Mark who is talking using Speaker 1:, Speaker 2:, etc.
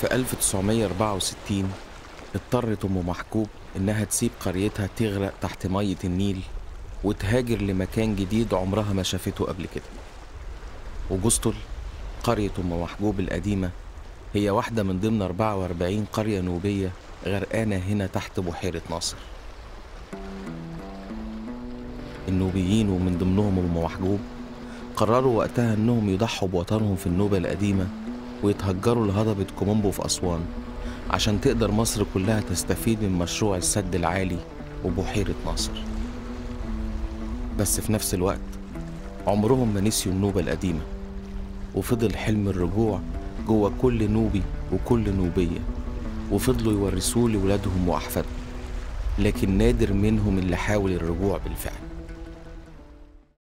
Speaker 1: في 1964 اضطرت أم محجوب إنها تسيب قريتها تغرق تحت مية النيل وتهاجر لمكان جديد عمرها ما شافته قبل كده وجستل قرية أم محجوب القديمة هي واحدة من ضمن 44 قرية نوبية غرقانة هنا تحت بحيرة ناصر النوبيين ومن ضمنهم أم محجوب قرروا وقتها إنهم يضحوا بوطنهم في النوبة القديمة ويتهجروا لهضبة كومومبو في أسوان عشان تقدر مصر كلها تستفيد من مشروع السد العالي وبحيرة ناصر بس في نفس الوقت عمرهم ما نسيوا النوبة القديمة وفضل حلم الرجوع جوه كل نوبي وكل نوبية وفضلوا يورثوه لولادهم وأحفادهم لكن نادر منهم اللي حاول الرجوع بالفعل